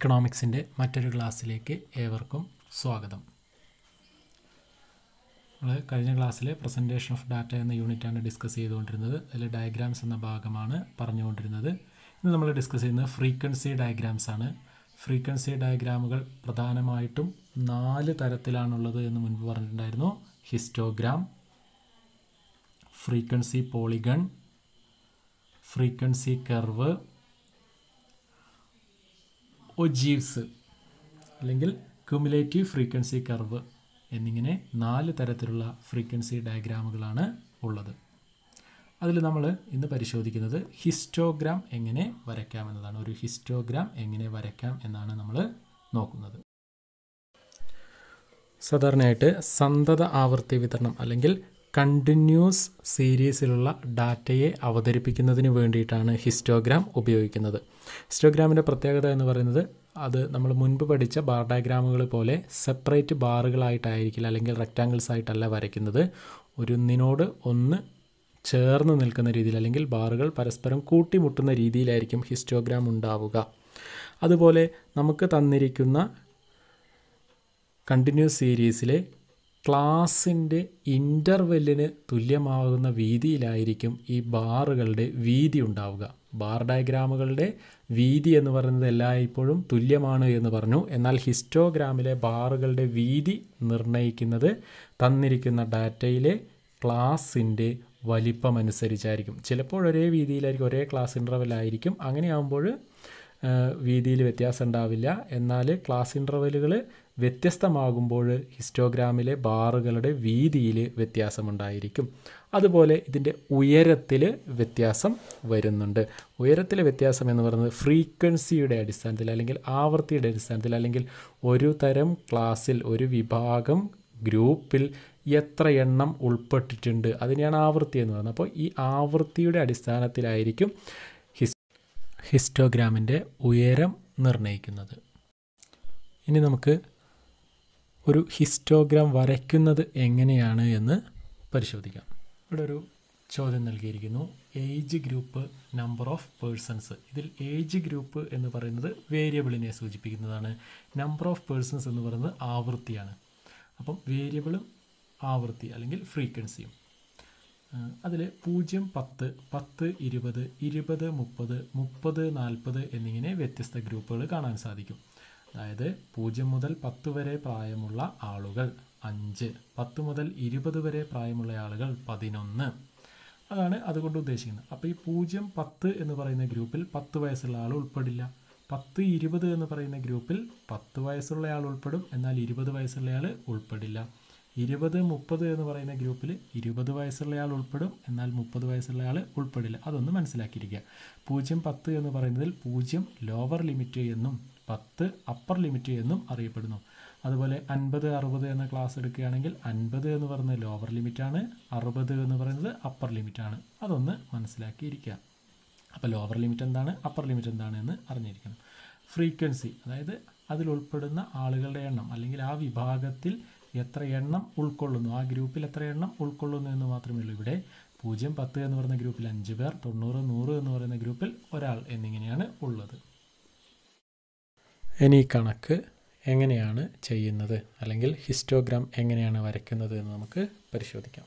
ഇക്കണോമിക്സിൻ്റെ മറ്റൊരു ക്ലാസ്സിലേക്ക് ഏവർക്കും സ്വാഗതം നമ്മൾ കഴിഞ്ഞ ക്ലാസ്സിൽ പ്രസൻറ്റേഷൻ ഓഫ് ഡാറ്റ എന്ന യൂണിറ്റാണ് ഡിസ്കസ് ചെയ്തുകൊണ്ടിരുന്നത് അതിൽ ഡയഗ്രാംസ് എന്ന ഭാഗമാണ് പറഞ്ഞുകൊണ്ടിരുന്നത് ഇന്ന് നമ്മൾ ഡിസ്കസ് ചെയ്യുന്നത് ഫ്രീക്വൻസി ഡയഗ്രാംസ് ആണ് ഫ്രീക്വൻസി ഡയഗ്രാമുകൾ പ്രധാനമായിട്ടും നാല് തരത്തിലാണുള്ളത് എന്ന് മുൻപ് പറഞ്ഞിട്ടുണ്ടായിരുന്നു histogram frequency polygon frequency curve ogives അല്ലെങ്കിൽ ക്യുമുലേറ്റീവ് ഫ്രീക്വൻസി കർവ് എന്നിങ്ങനെ നാല് തരത്തിലുള്ള ഫ്രീക്വൻസി ഡയഗ്രാമുകളാണ് ഉള്ളത് അതിൽ നമ്മൾ ഇന്ന് പരിശോധിക്കുന്നത് ഹിസ്റ്റോഗ്രാം എങ്ങനെ വരയ്ക്കാം എന്നതാണ് ഒരു ഹിസ്റ്റോഗ്രാം എങ്ങനെ വരയ്ക്കാം എന്നാണ് നമ്മൾ നോക്കുന്നത് സാധാരണയായിട്ട് സന്തത ആവർത്തി വിതരണം അല്ലെങ്കിൽ കണ്ടിന്യൂസ് സീരീസിലുള്ള ഡാറ്റയെ അവതരിപ്പിക്കുന്നതിന് വേണ്ടിയിട്ടാണ് ഹിസ്റ്റോഗ്രാം ഉപയോഗിക്കുന്നത് ഹിസ്റ്റോഗ്രാമിൻ്റെ പ്രത്യേകത എന്ന് പറയുന്നത് അത് നമ്മൾ മുൻപ് പഠിച്ച ബാർ ഡയഗ്രാമുകൾ പോലെ സെപ്പറേറ്റ് ബാറുകളായിട്ടായിരിക്കില്ല അല്ലെങ്കിൽ റെക്റ്റാങ്കിൾസ് ആയിട്ടല്ല വരയ്ക്കുന്നത് ഒന്നിനോട് ഒന്ന് ചേർന്ന് നിൽക്കുന്ന രീതിയിൽ അല്ലെങ്കിൽ ബാറുകൾ പരസ്പരം കൂട്ടിമുട്ടുന്ന രീതിയിലായിരിക്കും ഹിസ്റ്റോഗ്രാം ഉണ്ടാവുക അതുപോലെ നമുക്ക് തന്നിരിക്കുന്ന കണ്ടിന്യൂസ് സീരീസിലെ ക്ലാസിൻ്റെ ഇൻ്റർവെല്ലിന് തുല്യമാകുന്ന വീതിയിലായിരിക്കും ഈ ബാറുകളുടെ വീതി ഉണ്ടാവുക ബാർ ഡയഗ്രാമുകളുടെ വീതി എന്ന് പറയുന്നത് എല്ലായ്പ്പോഴും തുല്യമാണ് എന്ന് പറഞ്ഞു എന്നാൽ ഹിസ്റ്റോഗ്രാമിലെ ബാറുകളുടെ വീതി നിർണ്ണയിക്കുന്നത് തന്നിരിക്കുന്ന ഡാറ്റയിലെ ക്ലാസിൻ്റെ വലിപ്പം അനുസരിച്ചായിരിക്കും ചിലപ്പോൾ ഒരേ വീതിയിലായിരിക്കും ഒരേ ക്ലാസ് ഇൻ്റർവെല്ലായിരിക്കും അങ്ങനെയാകുമ്പോൾ വീതിയിൽ വ്യത്യാസം ഉണ്ടാവില്ല എന്നാൽ ക്ലാസ് ഇൻ്റർവെല്ലുകൾ വ്യത്യസ്തമാകുമ്പോൾ ഹിസ്റ്റോഗ്രാമിലെ ബാറുകളുടെ വീതിയിൽ വ്യത്യാസമുണ്ടായിരിക്കും അതുപോലെ ഇതിൻ്റെ ഉയരത്തിൽ വ്യത്യാസം വരുന്നുണ്ട് ഉയരത്തിലെ വ്യത്യാസം എന്ന് പറയുന്നത് ഫ്രീക്വൻസിയുടെ അടിസ്ഥാനത്തിൽ അല്ലെങ്കിൽ ആവൃത്തിയുടെ അടിസ്ഥാനത്തിൽ അല്ലെങ്കിൽ ഒരു തരം ക്ലാസ്സിൽ ഒരു വിഭാഗം ഗ്രൂപ്പിൽ എത്ര എണ്ണം ഉൾപ്പെട്ടിട്ടുണ്ട് അതിനെയാണ് ആവൃത്തി എന്ന് പറയുന്നത് അപ്പോൾ ഈ ആവൃത്തിയുടെ അടിസ്ഥാനത്തിലായിരിക്കും ഹിസ് ഹിസ്റ്റോഗ്രാമിൻ്റെ ഉയരം നിർണ്ണയിക്കുന്നത് ഇനി നമുക്ക് ഒരു ഹിസ്റ്റോഗ്രാം വരയ്ക്കുന്നത് എങ്ങനെയാണ് എന്ന് പരിശോധിക്കാം ഇവിടെ ഒരു ചോദ്യം നൽകിയിരിക്കുന്നു age group number of persons ഇതിൽ ഏജ് ഗ്രൂപ്പ് എന്ന് പറയുന്നത് വേരിയബിളിനെ സൂചിപ്പിക്കുന്നതാണ് നമ്പർ ഓഫ് പേഴ്സൺസ് എന്ന് പറയുന്നത് ആവൃത്തിയാണ് അപ്പം വേരിയബിളും ആവൃത്തി അല്ലെങ്കിൽ ഫ്രീക്വൻസിയും അതിൽ പൂജ്യം പത്ത് പത്ത് ഇരുപത് ഇരുപത് മുപ്പത് മുപ്പത് നാൽപ്പത് എന്നിങ്ങനെ വ്യത്യസ്ത ഗ്രൂപ്പുകൾ കാണാൻ സാധിക്കും അതായത് പൂജ്യം മുതൽ പത്ത് വരെ പ്രായമുള്ള ആളുകൾ അഞ്ച് പത്ത് മുതൽ ഇരുപത് വരെ പ്രായമുള്ള ആളുകൾ പതിനൊന്ന് അതാണ് അതുകൊണ്ട് ഉദ്ദേശിക്കുന്നത് അപ്പോൾ ഈ പൂജ്യം പത്ത് എന്ന് പറയുന്ന ഗ്രൂപ്പിൽ പത്ത് വയസ്സുള്ള ആൾ ഉൾപ്പെടില്ല പത്ത് ഇരുപത് എന്ന് പറയുന്ന ഗ്രൂപ്പിൽ പത്ത് വയസ്സുള്ള ആൾ ഉൾപ്പെടും എന്നാൽ ഇരുപത് വയസ്സുള്ള ആൾ ഉൾപ്പെടില്ല ഇരുപത് മുപ്പത് എന്ന് പറയുന്ന ഗ്രൂപ്പിൽ ഇരുപത് വയസ്സുള്ള ആൾ ഉൾപ്പെടും എന്നാൽ മുപ്പത് വയസ്സുള്ള ആൾ ഉൾപ്പെടില്ല അതൊന്ന് മനസ്സിലാക്കിയിരിക്കുക പൂജ്യം പത്ത് എന്ന് പറയുന്നതിൽ പൂജ്യം ലോവർ ലിമിറ്റ് എന്നും പത്ത് അപ്പർ ലിമിറ്റ് എന്നും അറിയപ്പെടുന്നു അതുപോലെ അൻപത് അറുപത് എന്ന ക്ലാസ് എടുക്കുകയാണെങ്കിൽ അൻപത് എന്ന് പറയുന്നത് ലോവർ ലിമിറ്റാണ് അറുപത് എന്ന് പറയുന്നത് അപ്പർ ലിമിറ്റാണ് അതൊന്ന് മനസ്സിലാക്കിയിരിക്കുക അപ്പോൾ ലോവർ ലിമിറ്റ് എന്താണ് അപ്പർ ലിമിറ്റ് എന്താണ് എന്ന് അറിഞ്ഞിരിക്കണം ഫ്രീക്വൻസി അതായത് അതിൽ ഉൾപ്പെടുന്ന ആളുകളുടെ എണ്ണം അല്ലെങ്കിൽ ആ വിഭാഗത്തിൽ എത്ര എണ്ണം ഉൾക്കൊള്ളുന്നു ആ ഗ്രൂപ്പിൽ എത്ര എണ്ണം ഉൾക്കൊള്ളുന്നു എന്ന് മാത്രമേ ഉള്ളൂ ഇവിടെ പൂജ്യം പത്ത് എന്ന് പറയുന്ന ഗ്രൂപ്പിൽ അഞ്ച് പേർ തൊണ്ണൂറ് നൂറ് എന്ന് പറയുന്ന ഗ്രൂപ്പിൽ ഒരാൾ എന്നിങ്ങനെയാണ് ഉള്ളത് ഇനി കണക്ക് എങ്ങനെയാണ് ചെയ്യുന്നത് അല്ലെങ്കിൽ ഹിസ്റ്റോഗ്രാം എങ്ങനെയാണ് വരയ്ക്കുന്നത് എന്ന് നമുക്ക് പരിശോധിക്കാം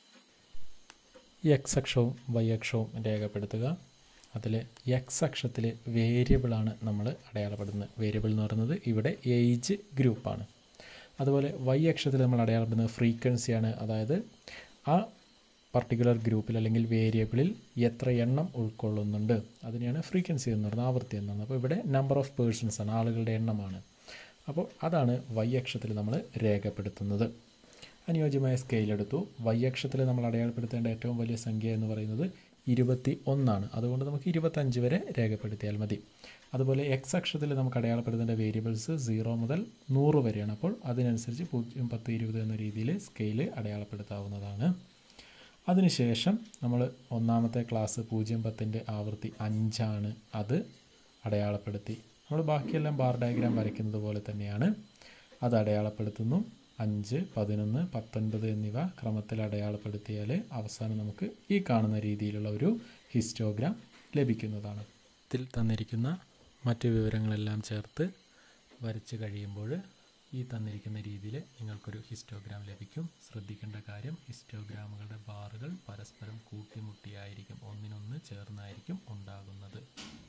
ഈ എക്സ് അക്ഷവും വൈ അക്ഷവും രേഖപ്പെടുത്തുക അതിൽ എക്സ് അക്ഷത്തിൽ വേരിയബിളാണ് നമ്മൾ അടയാളപ്പെടുന്നത് വേരിയബിൾ എന്ന് പറയുന്നത് ഇവിടെ ഏജ് ഗ്രൂപ്പാണ് അതുപോലെ വൈ അക്ഷത്തിൽ നമ്മൾ അടയാളപ്പെടുന്നത് ഫ്രീക്വൻസിയാണ് അതായത് ആ പർട്ടിക്കുലർ ഗ്രൂപ്പിൽ അല്ലെങ്കിൽ വേരിയബിളിൽ എത്ര എണ്ണം ഉൾക്കൊള്ളുന്നുണ്ട് അതിനെയാണ് ഫ്രീക്വൻസി എന്ന് പറയുന്നത് ആവൃത്തി എന്ന് പറയുന്നത് അപ്പോൾ ഇവിടെ നമ്പർ ഓഫ് പേഴ്സൺസ് ആണ് ആളുകളുടെ എണ്ണമാണ് അപ്പോൾ അതാണ് വൈ അക്ഷത്തിൽ നമ്മൾ രേഖപ്പെടുത്തുന്നത് അനുയോജ്യമായ സ്കെയിൽ എടുത്തു വൈ അക്ഷത്തിൽ നമ്മൾ അടയാളപ്പെടുത്തേണ്ട ഏറ്റവും വലിയ സംഖ്യ എന്ന് പറയുന്നത് ഇരുപത്തി ഒന്നാണ് അതുകൊണ്ട് നമുക്ക് ഇരുപത്തഞ്ച് വരെ രേഖപ്പെടുത്തിയാൽ മതി അതുപോലെ എക്സ് അക്ഷത്തിൽ നമുക്ക് അടയാളപ്പെടുത്തേണ്ട വേരിയബിൾസ് സീറോ മുതൽ നൂറ് വരെയാണ് അപ്പോൾ അതിനനുസരിച്ച് പൂജ്യം പത്ത് ഇരുപത് എന്ന രീതിയിൽ സ്കെയിൽ അടയാളപ്പെടുത്താവുന്നതാണ് അതിനുശേഷം നമ്മൾ ഒന്നാമത്തെ ക്ലാസ് പൂജ്യം പത്തിൻ്റെ ആവൃത്തി അഞ്ചാണ് അത് അടയാളപ്പെടുത്തി നമ്മൾ ബാക്കിയെല്ലാം ബാർ ഡയഗ്രാം വരയ്ക്കുന്നത് പോലെ തന്നെയാണ് അത് അടയാളപ്പെടുത്തുന്നു അഞ്ച് പതിനൊന്ന് പത്തൊൻപത് എന്നിവ ക്രമത്തിൽ അടയാളപ്പെടുത്തിയാൽ അവസാനം നമുക്ക് ഈ കാണുന്ന രീതിയിലുള്ള ഒരു ഹിസ്റ്റോഗ്രാം ലഭിക്കുന്നതാണ് ഇതിൽ തന്നിരിക്കുന്ന മറ്റ് വിവരങ്ങളെല്ലാം ചേർത്ത് വരച്ച് കഴിയുമ്പോൾ ഈ തന്നിരിക്കുന്ന രീതിയിൽ നിങ്ങൾക്കൊരു ഹിസ്റ്റോഗ്രാം ലഭിക്കും ശ്രദ്ധിക്കേണ്ട കാര്യം ഹിസ്റ്റോഗ്രാമുകളുടെ ബാറുകൾ പരസ്പരം കൂട്ടിമുട്ടിയായിരിക്കും ഒന്നിനൊന്ന് ചേർന്നായിരിക്കും ഉണ്ടാകുന്നത്